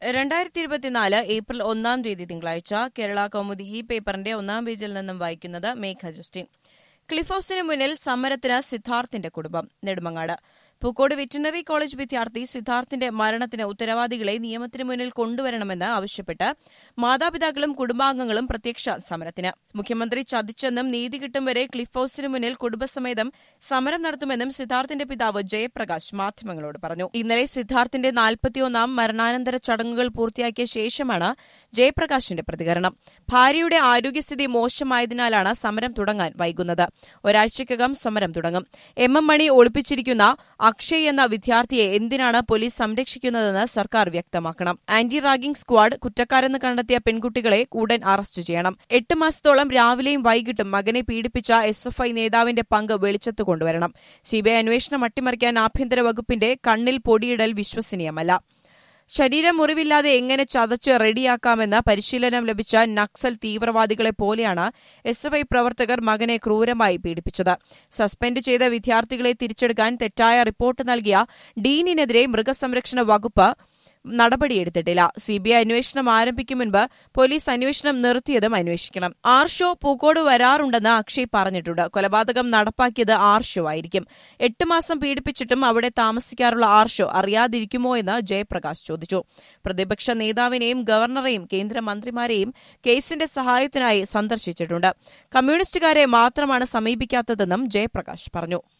രണ്ടായിരത്തി ഇരുപത്തിനാല് ഏപ്രിൽ ഒന്നാം തീയതി തിങ്കളാഴ്ച കേരള കൗമുദി ഈ പേപ്പറിന്റെ ഒന്നാം പേജിൽ നിന്നും വായിക്കുന്നത് മേഘ ജസ്റ്റിൻ ക്ലിഫ് ഹൌസിന് മുന്നിൽ സമരത്തിന് സിദ്ധാർത്ഥിന്റെ കുടുംബം നെടുമങ്ങാട് പൂക്കോട് വെറ്റിനറി കോളേജ് വിദ്യാർത്ഥി സിദ്ധാർത്ഥിന്റെ മരണത്തിന് ഉത്തരവാദികളെ നിയമത്തിന് മുന്നിൽ കൊണ്ടുവരണമെന്ന് ആവശ്യപ്പെട്ട് മാതാപിതാക്കളും കുടുംബാംഗങ്ങളും പ്രത്യക്ഷ സമരത്തിന് മുഖ്യമന്ത്രി ചതിച്ചെന്നും നീതി കിട്ടും വരെ ക്ലിഫ് ഹൌസിന് മുന്നിൽ കുടുംബസമേതം സമരം നടത്തുമെന്നും സിദ്ധാർത്ഥിന്റെ പിതാവ് ജയപ്രകാശ് മാധ്യമങ്ങളോട് പറഞ്ഞു ഇന്നലെ സിദ്ധാർത്ഥിന്റെ നാൽപ്പത്തിയൊന്നാം മരണാനന്തര ചടങ്ങുകൾ പൂർത്തിയാക്കിയ ശേഷമാണ് ജയപ്രകാശിന്റെ പ്രതികരണം ഭാര്യയുടെ ആരോഗ്യസ്ഥിതി മോശമായതിനാലാണ് സമരം തുടങ്ങാൻ വൈകുന്നത് ഒരാഴ്ചയ്ക്കകം സമരം തുടങ്ങും എം എം മണി ഒളിപ്പിച്ചിരിക്കുന്ന അക്ഷയ് എന്ന വിദ്യാർത്ഥിയെ എന്തിനാണ് പോലീസ് സംരക്ഷിക്കുന്നതെന്ന് സർക്കാർ വ്യക്തമാക്കണം ആന്റി റാഗിംഗ് സ്ക്വാഡ് കുറ്റക്കാരെന്ന് കണ്ടെത്തിയ പെൺകുട്ടികളെ ഉടൻ അറസ്റ്റ് ചെയ്യണം എട്ട് മാസത്തോളം രാവിലെയും വൈകിട്ടും മകനെ പീഡിപ്പിച്ച എസ് എഫ് ഐ നേതാവിന്റെ പങ്ക് വെളിച്ചത്ത് കൊണ്ടുവരണം സിബിഐ അന്വേഷണം അട്ടിമറിക്കാൻ ആഭ്യന്തര വകുപ്പിന്റെ കണ്ണിൽ പൊടിയിടൽ വിശ്വസനീയമല്ല ശരീരം മുറിവില്ലാതെ എങ്ങനെ ചതച്ച് റെഡിയാക്കാമെന്ന് പരിശീലനം ലഭിച്ച നക്സൽ തീവ്രവാദികളെ പോലെയാണ് എസ് എഫ് ഐ പ്രവർത്തകർ മകനെ ക്രൂരമായി പീഡിപ്പിച്ചത് സസ്പെൻഡ് ചെയ്ത വിദ്യാർത്ഥികളെ തിരിച്ചെടുക്കാൻ തെറ്റായ റിപ്പോർട്ട് നൽകിയ ഡീനിനെതിരെ മൃഗസംരക്ഷണ വകുപ്പ് നടപടിയെടുത്തിട്ടില്ല സിബിഐ അന്വേഷണം ആരംഭിക്കും മുൻപ് പോലീസ് അന്വേഷണം നിർത്തിയതും അന്വേഷിക്കണം ആർഷോ പൂക്കോട് വരാറുണ്ടെന്ന് അക്ഷയ് പറഞ്ഞിട്ടുണ്ട് കൊലപാതകം നടപ്പാക്കിയത് ആർഷോ ആയിരിക്കും എട്ട് മാസം പീഡിപ്പിച്ചിട്ടും അവിടെ താമസിക്കാറുള്ള ആർഷോ അറിയാതിരിക്കുമോ എന്ന് ജയപ്രകാശ് ചോദിച്ചു പ്രതിപക്ഷ നേതാവിനെയും ഗവർണറെയും കേന്ദ്രമന്ത്രിമാരെയും കേസിന്റെ സഹായത്തിനായി സന്ദർശിച്ചിട്ടുണ്ട് കമ്മ്യൂണിസ്റ്റുകാരെ മാത്രമാണ് സമീപിക്കാത്തതെന്നും ജയപ്രകാശ് പറഞ്ഞു